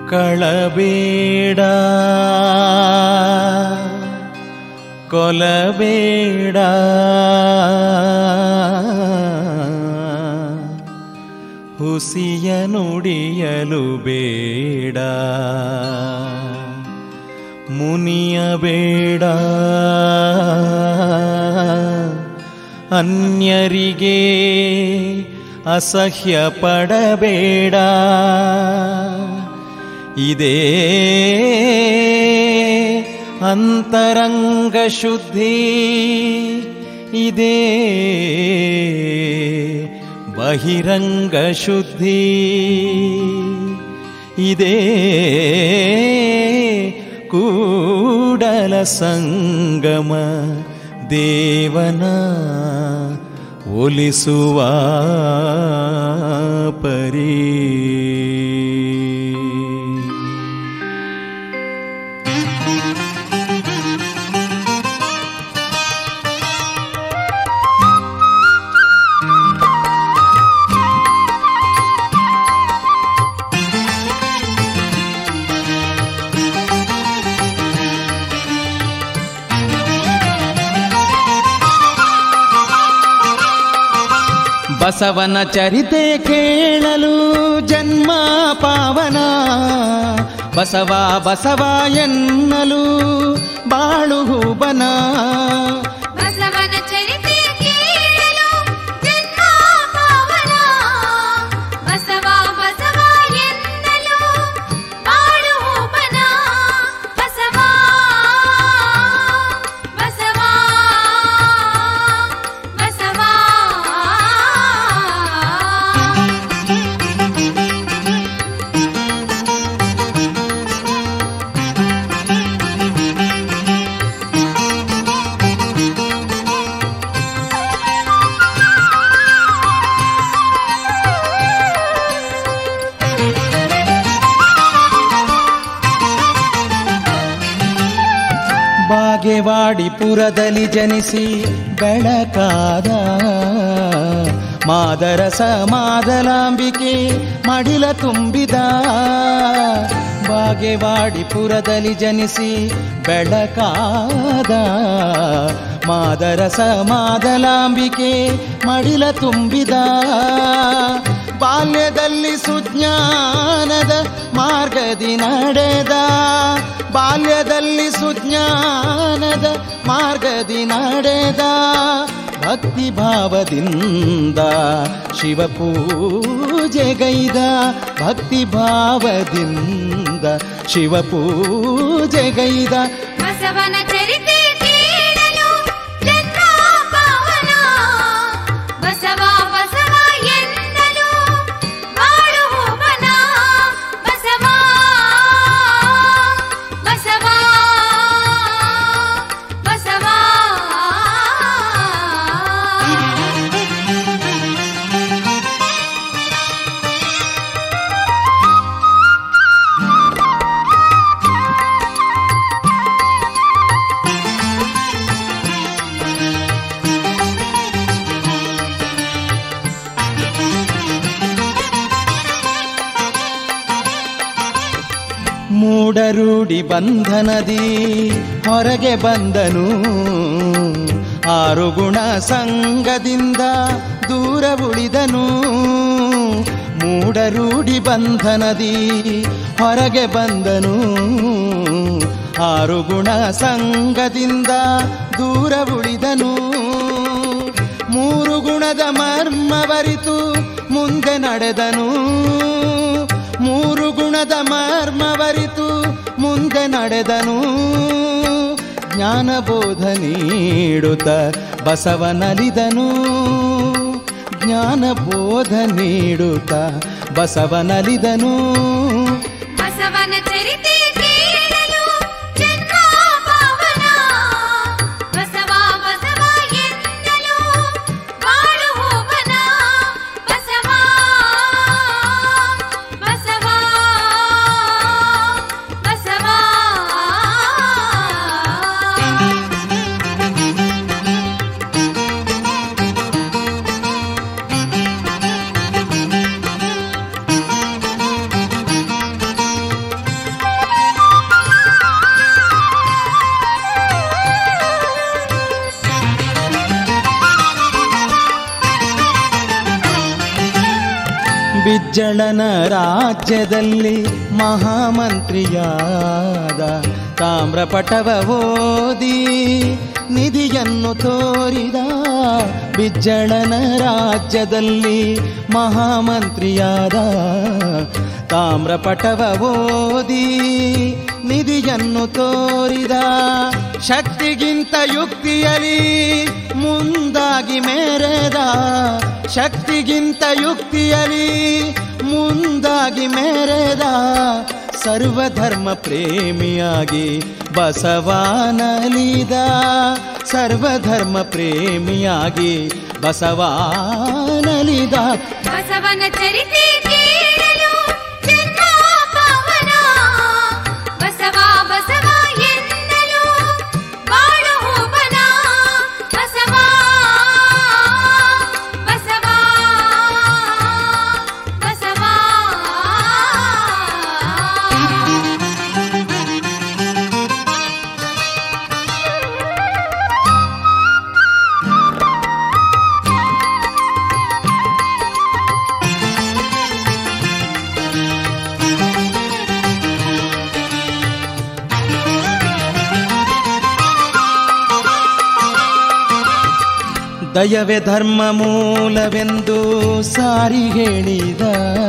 ಕಳಬೇಡ ಕೊಲಬೇಡ ಹುಸಿಯ ನುಡಿಯಲು ಬೇಡ ಮುನಿಯಬೇಡ ಅನ್ಯರಿಗೆ ಅಸಹ್ಯ ಪಡಬೇಡ ಇದೇ ಅಂತರಂಗ ಶುದ್ಧಿ ಇದೇ ಬಹಿರಂಗ ಶುದ್ಧಿ ಇದೇ ಕೂಡಲ ಸಂಗಮ ದೇವನ ಒಲಿಸುವ ಪರಿ ಬಸವನ ಚರಿತೆ ಕೇಳಲು ಜನ್ಮ ಪಾವನ ಬಸವ ಬಸವ ಎನ್ನಲು ಬಾಳು ಹೂಬನ ಬಸವನ ಚರಿತೆ ಕೇಳಲು ಜನ್ಮ ಪಾವನ ಬಸವ ಬಸವ ಎನ್ನಲು ಬಾಳು ಹೂಬನ ಬಸವ ಬಸವ ಬಸವ ಬಾಗೆವಾಡಿಪುರದಲ್ಲಿ ಜನಿಸಿ ಬೆಳಕಾದ ಮಾದರಸ ಮಾದಲಾಂಬಿಕೆ ಮಡಿಲ ತುಂಬಿದ ಬಾಗೆವಾಡಿಪುರದಲ್ಲಿ ಜನಿಸಿ ಬೆಳಕಾದ ಮಾದರಸ ಮಾದಲಾಂಬಿಕೆ ಮಡಿಲ ತುಂಬಿದ ಬಾಲ್ಯದಲ್ಲಿ ಸುಜ್ಞಾನದ ಮಾರ್ಗದಿ ನಡೆದ ಬಾಲ್ಯದಲ್ಲಿ ಸುಜ್ಞಾನದ ಮಾರ್ಗದಿ ನಡೆದ ಭಕ್ತಿ ಭಾವದಿಂದ ಶಿವ ಪೂಜೆಗೈದ ಭಕ್ತಿ ಭಾವದಿಂದ ಶಿವ ಪೂಜೆಗೈದ ಬಸವನ ಚರಿತೆ ಕೇಳಲು ಜನ್ಮ ಪಾವನ ಬಸವ ಬಸವ ಎನ್ನಲು ಬಾಳು ಹೂಬನ ಬಸವ ಬಸವ ಬಸವ ಮೂಡರೂಡಿ ಬಂಧನದಿ ಹೊರಗೆ ಬಂದನು ಆರು ಗುಣ ಸಂಗದಿಂದ ದೂರ ಉಳಿದನು ಮೂಡರೂಡಿ ಬಂಧನದಿ ಹೊರಗೆ ಬಂದನು ಆರು ಗುಣ ಸಂಗದಿಂದ ದೂರ ಉಳಿದನು ಮೂರು ಗುಣದ ಮರ್ಮವರಿತು ಮುಂದೆ ನಡೆದನು ಮೂರು ಗುಣದ ಮರ್ಮವರಿತು ಮುಂದೆ ನಡೆದನು ಜ್ಞಾನಬೋಧ ನೀಡುತ್ತ ಬಸವನಲಿದನು ಜ್ಞಾನಬೋಧ ನೀಡುತ್ತ ಬಸವನಲಿದನು ಬಸವನ ಚರಿತೆ ಕೇಳಲು ಜನ್ಮ ಪಾವನ ಬಸವ ಬಸವ ಎನ್ನಲು ಬಾಳು ಹೂಬನ ಬಸವ ಬಸವ ಬಸವ ಬಿಜ್ಜಳನ ರಾಜ್ಯದಲ್ಲಿ ಮಹಾಮಂತ್ರಿಯಾದ ತಾಮ್ರಪಟವ ಓದಿ ನಿಧಿಯನ್ನು ತೋರಿದ ಬಿಜ್ಜಳನ ರಾಜ್ಯದಲ್ಲಿ ಮಹಾಮಂತ್ರಿಯಾದ ತಾಮ್ರಪಟವ ಓದಿ ನಿಧಿಯನ್ನು ತೋರಿದ ಶಕ್ತಿಗಿಂತ ಯುಕ್ತಿಯಲಿ ಮುಂದಾಗಿ ಮೇರೆದ ಶಕ್ತಿಗಿಂತ ಯುಕ್ತಿಯಲಿ ಮುಂದಾಗಿ ಮೇರೆದ ಸರ್ವಧರ್ಮ ಪ್ರೇಮಿಯಾಗಿ ಬಸವಾನಲಿದ ಸರ್ವಧರ್ಮ ಪ್ರೇಮಿಯಾಗಿ ಬಸವಾನಲಿದ ಬಸವನ ಚರಿತೆ ಕೇಳಲು ಜನ್ಮ ಪಾವನ ಬಸವ ಬಸವ ಎನ್ನಲು ಬಾಳು ಹೂಬನ ಬಸವ ಬಸವ ಬಸವ ದಯವೇ ಧರ್ಮ ಮೂಲವೆಂದು ಸಾರಿ ಹೇಳಿದ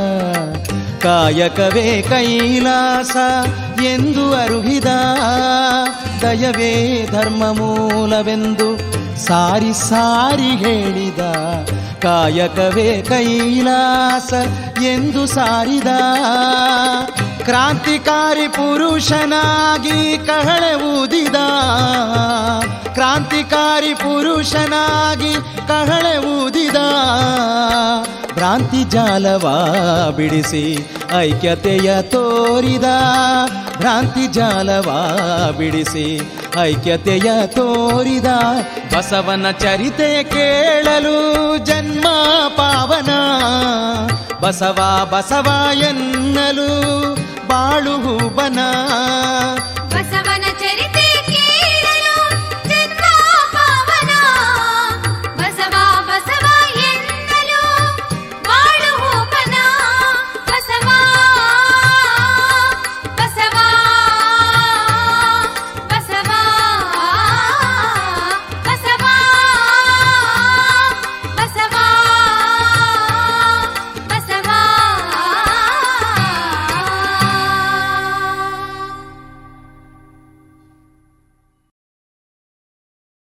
ಕಾಯಕವೇ ಕೈಲಾಸ ಎಂದು ಅರುಹಿದ ದಯವೇ ಧರ್ಮ ಮೂಲವೆಂದು ಸಾರಿ ಸಾರಿ ಹೇಳಿದ ಕಾಯಕವೇ ಕೈಲಾಸ ಎಂದು ಸಾರಿದ ಕ್ರಾಂತಿಕಾರಿ ಪುರುಷನಾಗಿ ಕಹಳೆ ಊದಿದ ಕ್ರಾಂತಿಕಾರಿ ಪುರುಷನಾಗಿ ಕಹಳೆ ಊದಿದ ಭ್ರಾಂತಿ ಜಾಲವ ಬಿಡಿಸಿ ಐಕ್ಯತೆಯ ತೋರಿದ ಭ್ರಾಂತಿ ಜಾಲವ ಬಿಡಿಸಿ ಐಕ್ಯತೆಯ ತೋರಿದ ಬಸವನ ಚರಿತೆ ಕೇಳಲು ಜನ್ಮ ಪಾವನ ಬಸವ ಬಸವ ಎನ್ನಲು ಬಾಳು ಹೂಬನ